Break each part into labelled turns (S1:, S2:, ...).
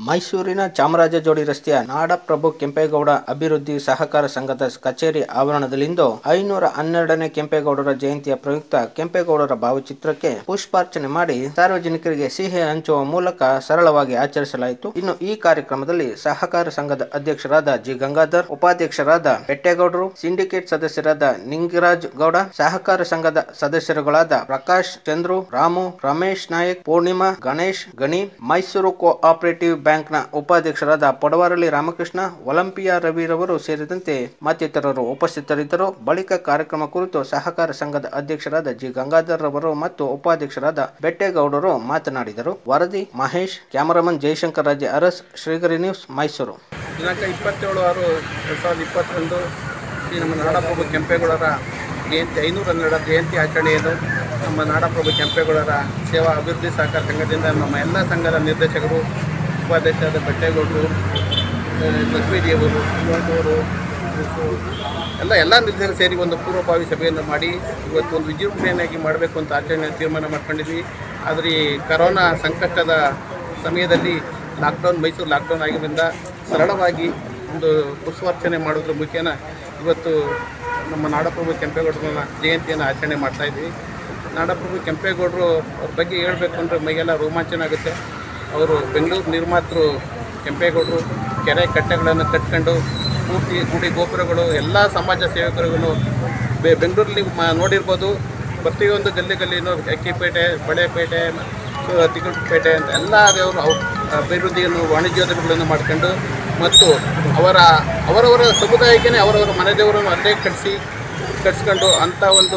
S1: ಮೈಸೂರಿನ ಚಾಮರಾಜ ಜೋಡಿ ರಸ್ತೆಯ ನಾಡಪ್ರಭು ಕೆಂಪೇಗೌಡ ಅಭಿವೃದ್ಧಿ ಸಹಕಾರ ಸಂಘದ ಕಚೇರಿ ಆವರಣದಲ್ಲಿಂದು ಐನೂರ ಹನ್ನೆರಡನೇ ಕೆಂಪೇಗೌಡರ ಜಯಂತಿಯ ಪ್ರಯುಕ್ತ ಕೆಂಪೇಗೌಡರ ಭಾವಚಿತ್ರಕ್ಕೆ ಪುಷ್ಪಾರ್ಚನೆ ಮಾಡಿ ಸಾರ್ವಜನಿಕರಿಗೆ ಸಿಹಿ ಹಂಚುವ ಮೂಲಕ ಸರಳವಾಗಿ ಆಚರಿಸಲಾಯಿತು ಇನ್ನು ಈ ಕಾರ್ಯಕ್ರಮದಲ್ಲಿ ಸಹಕಾರ ಸಂಘದ ಅಧ್ಯಕ್ಷರಾದ ಜಿ ಗಂಗಾಧರ್ ಉಪಾಧ್ಯಕ್ಷರಾದ ಬೆಟ್ಟೇಗೌಡರು ಸಿಂಡಿಕೇಟ್ ಸದಸ್ಯರಾದ ನಿಂಗರಾಜ್ ಗೌಡ ಸಹಕಾರ ಸಂಘದ ಸದಸ್ಯರುಗಳಾದ ಪ್ರಕಾಶ್ ಚಂದ್ರು ರಾಮು ರಮೇಶ್ ನಾಯಕ್ ಪೂರ್ಣಿಮಾ ಗಣೇಶ್ ಗಣಿ ಮೈಸೂರು ಕೋಆಪರೇಟಿವ್ ಬ್ಯಾಂಕ್ನ ಉಪಾಧ್ಯಕ್ಷರಾದ ಪಡವಾರಳ್ಳಿ ರಾಮಕೃಷ್ಣ ಒಲಂಪಿಯಾ ರವಿರವರು ಸೇರಿದಂತೆ ಮತ್ತಿತರರು ಉಪಸ್ಥಿತರಿದ್ದರು ಬಳಿಕ ಕಾರ್ಯಕ್ರಮ ಕುರಿತು ಸಹಕಾರ ಸಂಘದ ಅಧ್ಯಕ್ಷರಾದ ಜಿ ಗಂಗಾಧರ್ ರವರು ಮತ್ತು ಉಪಾಧ್ಯಕ್ಷರಾದ ಬೆಟ್ಟೇಗೌಡರು ಮಾತನಾಡಿದರು ವರದಿ ಮಹೇಶ್ ಕ್ಯಾಮರಾಮನ್ ಜಯಶಂಕರ್ ರಾಜೆ ಅರಸ್ ಶ್ರೀಗರಿ ನ್ಯೂಸ್ ಮೈಸೂರು
S2: ದಿನಾಂಕ ಇಪ್ಪತ್ತೇಳು ಆರು ಎರಡು ಸಾವಿರದ ಇಪ್ಪತ್ತರಂದು ಶ್ರೀ ನಮ್ಮ ನಾಡಪ್ರಭು ಕೆಂಪೇಗೌಡರ ಜಯಂತಿ ಐನೂರ ಹನ್ನೆರಡರ ಜಯಂತಿ ಆಚರಣೆಯನ್ನು ನಮ್ಮ ನಾಡಪ್ರಭು ಕೆಂಪೇಗೌಡರ ಸೇವಾ ಅಭಿವೃದ್ಧಿ ಸಹಕಾರ ಸಂಘದಿಂದ ನಮ್ಮ ಎಲ್ಲ ಸಂಘದ ನಿರ್ದೇಶಕರು ಉಪಾಧ್ಯಕ್ಷರಾದ ಬೆಟ್ಟೇಗೌಡರು ಆ, ಲಕ್ಷ್ಮೀದೇವರು ಶಿವಣ್ಣವರು ಮತ್ತು ಎಲ್ಲ ಎಲ್ಲ ನಿರ್ದೇಶಕರು ಸೇರಿ ಒಂದು ಪೂರ್ವಭಾವಿ ಸಭೆಯನ್ನು ಮಾಡಿ ಇವತ್ತು ಒಂದು ವಿಜೃಂಭಣೆಯಾಗಿ ಮಾಡಬೇಕು ಅಂತ ಆಚರಣೆ ತೀರ್ಮಾನ ಮಾಡ್ಕೊಂಡಿದ್ವಿ ಆದರೆ ಈ ಕರೋನಾ ಸಂಕಷ್ಟದ ಸಮಯದಲ್ಲಿ ಲಾಕ್ಡೌನ್ ಮೈಸೂರು ಲಾಕ್ಡೌನ್ ಆಗಿದ್ದರಿಂದ ಸರಳವಾಗಿ ಒಂದು ಪುಷ್ಪಾರ್ಚನೆ ಮಾಡೋದ್ರ ಮುಖೇನ ಇವತ್ತು ನಮ್ಮ ನಾಡಪ್ರಭು ಕೆಂಪೇಗೌಡರನ್ನ ಜಯಂತಿಯನ್ನು ಆಚರಣೆ ಮಾಡ್ತಾ ಇದ್ವಿ ನಾಡಪ್ರಭು ಕೆಂಪೇಗೌಡರು ಅವ್ರ ಬಗ್ಗೆ ಹೇಳಬೇಕು ಅಂದರೆ ಮೈಗೆಲ್ಲ ರೋಮಾಂಚನ ಆಗುತ್ತೆ ಅವರು ಬೆಂಗಳೂರು ನಿರ್ಮಾತೃ ಕೆಂಪೇಗೌಡರು ಕೆರೆ ಕಟ್ಟೆಗಳನ್ನು ಕಟ್ಕೊಂಡು ಪೂರ್ತಿ ಗುಡಿ ಗೋಪುರಗಳು ಎಲ್ಲ ಸಮಾಜ ಸೇವಕರಿಗೂ ಬೆ ಬೆಂಗಳೂರಲ್ಲಿ ಮ ನೋಡಿರ್ಬೋದು ಪ್ರತಿಯೊಂದು ಗಲ್ಲಿ ಗಲ್ಲಿನೂ ಅಕ್ಕಿಪೇಟೆ ಬಳೆಪೇಟೆ ತಿಗಳಪೇಟೆ ಅಂತ ಎಲ್ಲ ದೇವರು ಅವ್ ಅಭಿವೃದ್ಧಿಯನ್ನು ವಾಣಿಜ್ಯೋದ್ಯಮಗಳನ್ನು ಮಾಡ್ಕೊಂಡು ಮತ್ತು ಅವರ ಅವರವರ ಸಮುದಾಯಕ್ಕೆ ಅವರವರ ಮನೆ ದೇವರನ್ನು ಅಲ್ಲೇ ಕಟ್ಟಿಸಿ ಕಟ್ಸ್ಕೊಂಡು ಅಂಥ ಒಂದು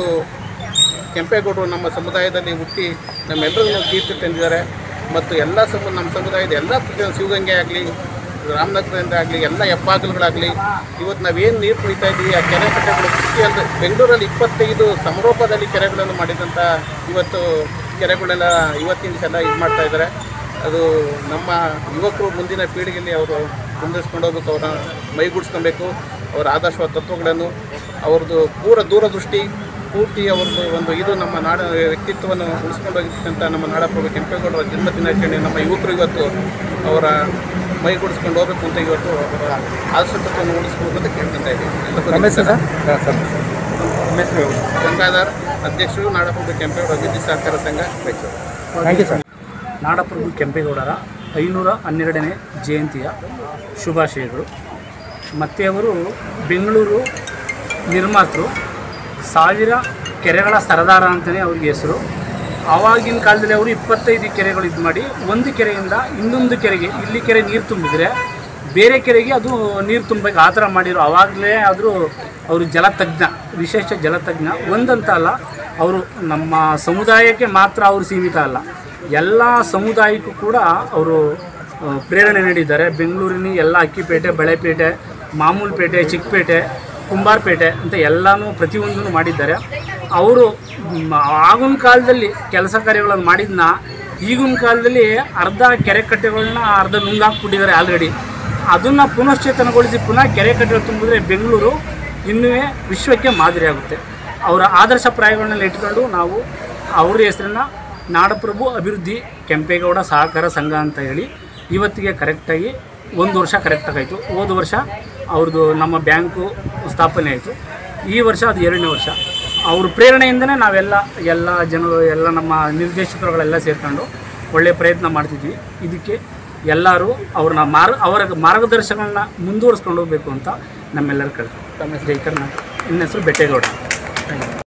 S2: ಕೆಂಪೇಗೌಡರು ನಮ್ಮ ಸಮುದಾಯದಲ್ಲಿ ಹುಟ್ಟಿ ನಮ್ಮೆಲ್ಲರನ್ನು ಕೀರ್ತಿ ತಂದಿದ್ದಾರೆ ಮತ್ತು ಎಲ್ಲ ಸಮ ನಮ್ಮ ಸಮುದಾಯದ ಎಲ್ಲ ಪ್ರತಿಯೊಂದು ಶಿವಗಂಗೆ ಆಗಲಿ ರಾಮನಗರದಿಂದ ಆಗಲಿ ಎಲ್ಲ ಹೆಬ್ಬಾಗಿಲುಗಳಾಗಲಿ ಇವತ್ತು ನಾವೇನು ನೀರು ಕುಡಿತಾ ಇದ್ದೀವಿ ಆ ಕೆರೆ ಕಟ್ಟೆಗಳು ಪ್ರತಿಯೊಂದು ಬೆಂಗಳೂರಲ್ಲಿ ಇಪ್ಪತ್ತೈದು ಸಮರೋಪದಲ್ಲಿ ಕೆರೆಗಳನ್ನು ಮಾಡಿದಂಥ ಇವತ್ತು ಕೆರೆಗಳೆಲ್ಲ ಇವತ್ತಿನ ದಿವಸ ಎಲ್ಲ ಇದು ಮಾಡ್ತಾ ಇದ್ದಾರೆ ಅದು ನಮ್ಮ ಯುವಕರು ಮುಂದಿನ ಪೀಳಿಗೆಯಲ್ಲಿ ಅವರು ಮುಂದಿಸ್ಕೊಂಡು ಹೋಗ್ಬೇಕು ಅವರ ಮೈಗೂಡಿಸ್ಕೊಬೇಕು ಅವರ ಆದರ್ಶ ತತ್ವಗಳನ್ನು ಅವ್ರದ್ದು ಪೂರ ದೂರದೃಷ್ಟಿ ಪೂರ್ತಿ ಅವ್ರದ್ದು ಒಂದು ಇದು ನಮ್ಮ ನಾಡ ವ್ಯಕ್ತಿತ್ವವನ್ನು ಉಳಿಸ್ಕೊಂಡು ಹೋಗಿರ್ತಕ್ಕಂಥ ನಮ್ಮ ನಾಡಪ್ರಭು ಕೆಂಪೇಗೌಡರ ಜನ್ಮ ದಿನಾಚರಣೆ ನಮ್ಮ ಯುವಕರು ಇವತ್ತು ಅವರ ಮೈಗೂಡಿಸ್ಕೊಂಡು ಹೋಗ್ಬೇಕು ಅಂತ ಇವತ್ತು ಅವರ ಆದರ್ಶ ತತ್ವವನ್ನು ಉಳಿಸ್ಬೇಕು ಅಂತ ಕೇಳ್ಕೊತಾ ಇದ್ದೀವಿ ಗಂಗಾಧರ್ ಅಧ್ಯಕ್ಷರು ನಾಡಪ್ರಭು ಕೆಂಪೇಗೌಡ ಅಭಿವೃದ್ಧಿ ಸಹಕಾರ ಸಂಘ ಮೈಸೂರು
S3: ನಾಡಪ್ರಭು ಕೆಂಪೇಗೌಡರ ಐನೂರ ಹನ್ನೆರಡನೇ ಜಯಂತಿಯ ಶುಭಾಶಯಗಳು ಮತ್ತು ಅವರು ಬೆಂಗಳೂರು ನಿರ್ಮಾತೃ ಸಾವಿರ ಕೆರೆಗಳ ಸರದಾರ ಅಂತಲೇ ಅವ್ರಿಗೆ ಹೆಸರು ಆವಾಗಿನ ಕಾಲದಲ್ಲಿ ಅವರು ಇಪ್ಪತ್ತೈದು ಕೆರೆಗಳು ಇದು ಮಾಡಿ ಒಂದು ಕೆರೆಯಿಂದ ಇನ್ನೊಂದು ಕೆರೆಗೆ ಇಲ್ಲಿ ಕೆರೆ ನೀರು ತುಂಬಿದರೆ ಬೇರೆ ಕೆರೆಗೆ ಅದು ನೀರು ತುಂಬಬೇಕು ಆ ಥರ ಮಾಡಿರೋ ಆವಾಗಲೇ ಆದರೂ ಅವರು ಜಲತಜ್ಞ ವಿಶೇಷ ಜಲತಜ್ಞ ಒಂದಂತ ಅಲ್ಲ ಅವರು ನಮ್ಮ ಸಮುದಾಯಕ್ಕೆ ಮಾತ್ರ ಅವರು ಸೀಮಿತ ಅಲ್ಲ ಎಲ್ಲ ಸಮುದಾಯಕ್ಕೂ ಕೂಡ ಅವರು ಆ, ಪ್ರೇರಣೆ ನೀಡಿದ್ದಾರೆ ಬೆಂಗಳೂರಿನ ಎಲ್ಲ ಅಕ್ಕಿಪೇಟೆ ಬಳೆಪೇಟೆ ಮಾಮೂಲ್ಪೇಟೆ ಚಿಕ್ಕಪೇಟೆ ಕುಂಬಾರಪೇಟೆ ಅಂತ ಎಲ್ಲನೂ ಪ್ರತಿಯೊಂದನ್ನು ಮಾಡಿದ್ದಾರೆ ಅವರು ಮ್, ಆಗಿನ ಕಾಲದಲ್ಲಿ ಕೆಲಸ ಕಾರ್ಯಗಳನ್ನು ಮಾಡಿದ್ನ ಈಗಿನ ಕಾಲದಲ್ಲಿ ಅರ್ಧ ಕೆರೆ ಕಟ್ಟೆಗಳನ್ನ ಅರ್ಧ ನುಂಗಾಕ್ಬಿಟ್ಟಿದ್ದಾರೆ ಆಲ್ರೆಡಿ ಅದನ್ನು ಪುನಶ್ಚೇತನಗೊಳಿಸಿ ಪುನಃ ಕೆರೆ ಕಟ್ಟೆ ತುಂಬಿದ್ರೆ ಬೆಂಗಳೂರು ಇನ್ನೂ ವಿಶ್ವಕ್ಕೆ ಮಾದರಿಯಾಗುತ್ತೆ ಅವರ ಆದರ್ಶ ಪ್ರಾಯಗಳನ್ನೆಲ್ಲ ಇಟ್ಕೊಂಡು ನಾವು ಅವ್ರ ಹೆಸರನ್ನ ನಾಡಪ್ರಭು ಅಭಿವೃದ್ಧಿ ಕೆಂಪೇಗೌಡ ಸಹಕಾರ ಸಂಘ ಅಂತ ಹೇಳಿ ಇವತ್ತಿಗೆ ಕರೆಕ್ಟಾಗಿ ಒಂದು ವರ್ಷ ಕರೆಕ್ಟಾಗಾಯಿತು ಹೋದ ವರ್ಷ ಅವ್ರದ್ದು ನಮ್ಮ ಬ್ಯಾಂಕು ಸ್ಥಾಪನೆ ಆಯಿತು ಈ ವರ್ಷ ಅದು ಎರಡನೇ ವರ್ಷ ಅವ್ರ ಪ್ರೇರಣೆಯಿಂದನೇ ನಾವೆಲ್ಲ ಎಲ್ಲ ಜನರು ಎಲ್ಲ ನಮ್ಮ ನಿರ್ದೇಶಕರುಗಳೆಲ್ಲ ಸೇರ್ಕೊಂಡು ಒಳ್ಳೆಯ ಪ್ರಯತ್ನ ಮಾಡ್ತಿದ್ವಿ ಇದಕ್ಕೆ ಎಲ್ಲರೂ ಅವ್ರನ್ನ ಮಾರ್ ಅವರ ಮಾರ್ಗದರ್ಶನಗಳನ್ನ ಮುಂದುವರಿಸ್ಕೊಂಡು ಹೋಗಬೇಕು ಅಂತ ನಮ್ಮೆಲ್ಲರ ಕಳ್ತೀವಿ ಜೈ ಕರ್ನಾಟಕ ನನ್ನ ಹೆಸರು ಬೆಟ್ಟೇಗೌಡ